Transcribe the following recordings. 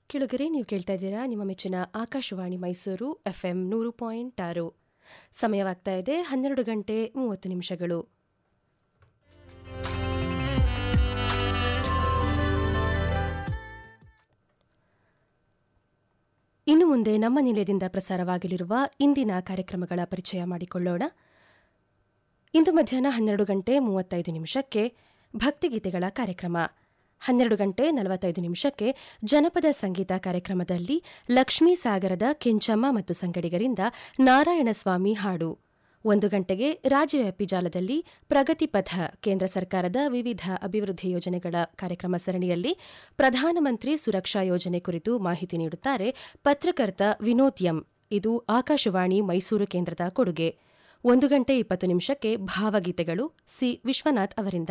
ಕೆಳಗರೆ ನೀವು ಕೇಳ್ತಾ ಇದ್ದೀರಾ ನಿಮ್ಮ ಮೆಚ್ಚಿನ ಆಕಾಶವಾಣಿ ಮೈಸೂರು ಎಫ್ಎಂ ನೂರು ಪಾಯಿಂಟ್ ಆರು ಸಮಯವಾಗ್ತಾ ಇದೆ ಹನ್ನೆರಡು ಗಂಟೆ ಮೂವತ್ತು ನಿಮಿಷಗಳು ಇನ್ನು ಮುಂದೆ ನಮ್ಮ ನಿಲಯದಿಂದ ಪ್ರಸಾರವಾಗಲಿರುವ ಇಂದಿನ ಕಾರ್ಯಕ್ರಮಗಳ ಪರಿಚಯ ಮಾಡಿಕೊಳ್ಳೋಣ ಇಂದು ಮಧ್ಯಾಹ್ನ ಹನ್ನೆರಡು ಗಂಟೆ ಮೂವತ್ತೈದು ನಿಮಿಷಕ್ಕೆ ಭಕ್ತಿಗೀತೆಗಳ ಕಾರ್ಯಕ್ರಮ ಹನ್ನೆರಡು ಗಂಟೆ ನಲವತ್ತೈದು ನಿಮಿಷಕ್ಕೆ ಜನಪದ ಸಂಗೀತ ಕಾರ್ಯಕ್ರಮದಲ್ಲಿ ಲಕ್ಷ್ಮೀ ಸಾಗರದ ಕೆಂಚಮ್ಮ ಮತ್ತು ಸಂಗಡಿಗರಿಂದ ನಾರಾಯಣಸ್ವಾಮಿ ಹಾಡು ಒಂದು ಗಂಟೆಗೆ ರಾಜ್ಯವ್ಯಾಪಿ ಜಾಲದಲ್ಲಿ ಪ್ರಗತಿ ಪಥ ಕೇಂದ್ರ ಸರ್ಕಾರದ ವಿವಿಧ ಅಭಿವೃದ್ಧಿ ಯೋಜನೆಗಳ ಕಾರ್ಯಕ್ರಮ ಸರಣಿಯಲ್ಲಿ ಪ್ರಧಾನಮಂತ್ರಿ ಸುರಕ್ಷಾ ಯೋಜನೆ ಕುರಿತು ಮಾಹಿತಿ ನೀಡುತ್ತಾರೆ ಪತ್ರಕರ್ತ ವಿನೋದ್ ಎಂ ಇದು ಆಕಾಶವಾಣಿ ಮೈಸೂರು ಕೇಂದ್ರದ ಕೊಡುಗೆ ಒಂದು ಗಂಟೆ ಇಪ್ಪತ್ತು ನಿಮಿಷಕ್ಕೆ ಭಾವಗೀತೆಗಳು ಸಿ ವಿಶ್ವನಾಥ್ ಅವರಿಂದ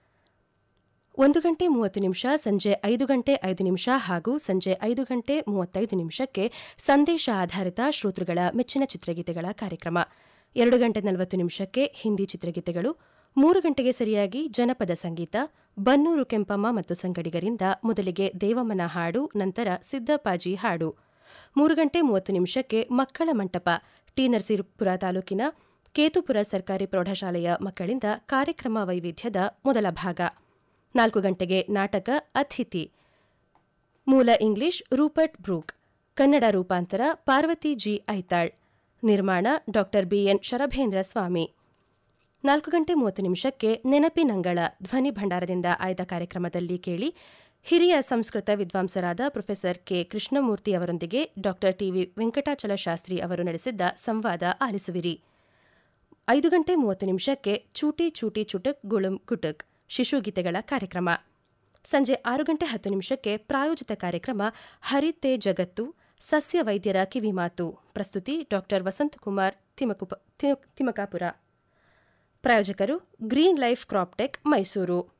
ಒಂದು ಗಂಟೆ ಮೂವತ್ತು ನಿಮಿಷ ಸಂಜೆ ಐದು ಗಂಟೆ ಐದು ನಿಮಿಷ ಹಾಗೂ ಸಂಜೆ ಐದು ಗಂಟೆ ಮೂವತ್ತೈದು ನಿಮಿಷಕ್ಕೆ ಸಂದೇಶ ಆಧಾರಿತ ಶ್ರೋತೃಗಳ ಮೆಚ್ಚಿನ ಚಿತ್ರಗೀತೆಗಳ ಕಾರ್ಯಕ್ರಮ ಎರಡು ಗಂಟೆ ನಲವತ್ತು ನಿಮಿಷಕ್ಕೆ ಹಿಂದಿ ಚಿತ್ರಗೀತೆಗಳು ಮೂರು ಗಂಟೆಗೆ ಸರಿಯಾಗಿ ಜನಪದ ಸಂಗೀತ ಬನ್ನೂರು ಕೆಂಪಮ್ಮ ಮತ್ತು ಸಂಗಡಿಗರಿಂದ ಮೊದಲಿಗೆ ದೇವಮ್ಮನ ಹಾಡು ನಂತರ ಸಿದ್ದಪ್ಪಾಜಿ ಹಾಡು ಮೂರು ಗಂಟೆ ಮೂವತ್ತು ನಿಮಿಷಕ್ಕೆ ಮಕ್ಕಳ ಮಂಟಪ ಟಿ ನರಸೀಪುರ ತಾಲೂಕಿನ ಕೇತುಪುರ ಸರ್ಕಾರಿ ಪ್ರೌಢಶಾಲೆಯ ಮಕ್ಕಳಿಂದ ಕಾರ್ಯಕ್ರಮ ವೈವಿಧ್ಯದ ಮೊದಲ ಭಾಗ ನಾಲ್ಕು ಗಂಟೆಗೆ ನಾಟಕ ಅತಿಥಿ ಮೂಲ ಇಂಗ್ಲಿಷ್ ರೂಪರ್ಟ್ ಬ್ರೂಕ್ ಕನ್ನಡ ರೂಪಾಂತರ ಪಾರ್ವತಿ ಜಿ ಐತಾಳ್ ನಿರ್ಮಾಣ ಡಾ ಬಿಎನ್ ಶರಭೇಂದ್ರ ಸ್ವಾಮಿ ನಾಲ್ಕು ಗಂಟೆ ಮೂವತ್ತು ನಿಮಿಷಕ್ಕೆ ನೆನಪಿನಂಗಳ ಧ್ವನಿ ಭಂಡಾರದಿಂದ ಆಯ್ದ ಕಾರ್ಯಕ್ರಮದಲ್ಲಿ ಕೇಳಿ ಹಿರಿಯ ಸಂಸ್ಕೃತ ವಿದ್ವಾಂಸರಾದ ಪ್ರೊಫೆಸರ್ ಕೆ ಕೃಷ್ಣಮೂರ್ತಿ ಅವರೊಂದಿಗೆ ಡಾ ಟಿವಿ ವೆಂಕಟಾಚಲ ಶಾಸ್ತ್ರಿ ಅವರು ನಡೆಸಿದ್ದ ಸಂವಾದ ಆಲಿಸುವಿರಿ ಐದು ಗಂಟೆ ಮೂವತ್ತು ನಿಮಿಷಕ್ಕೆ ಚೂಟಿ ಚೂಟಿ ಚುಟಕ್ ಗುಳುಂ ಕುಟುಕ್ ಶಿಶುಗೀತೆಗಳ ಕಾರ್ಯಕ್ರಮ ಸಂಜೆ ಆರು ಗಂಟೆ ಹತ್ತು ನಿಮಿಷಕ್ಕೆ ಪ್ರಾಯೋಜಿತ ಕಾರ್ಯಕ್ರಮ ಹರಿತೆ ಜಗತ್ತು ಸಸ್ಯ ವೈದ್ಯರ ಕಿವಿಮಾತು ಪ್ರಸ್ತುತಿ ಡಾ ವಸಂತಕುಮಾರ್ ತಿಮಕಾಪುರ ಪ್ರಾಯೋಜಕರು ಗ್ರೀನ್ ಲೈಫ್ ಕ್ರಾಪ್ಟೆಕ್ ಮೈಸೂರು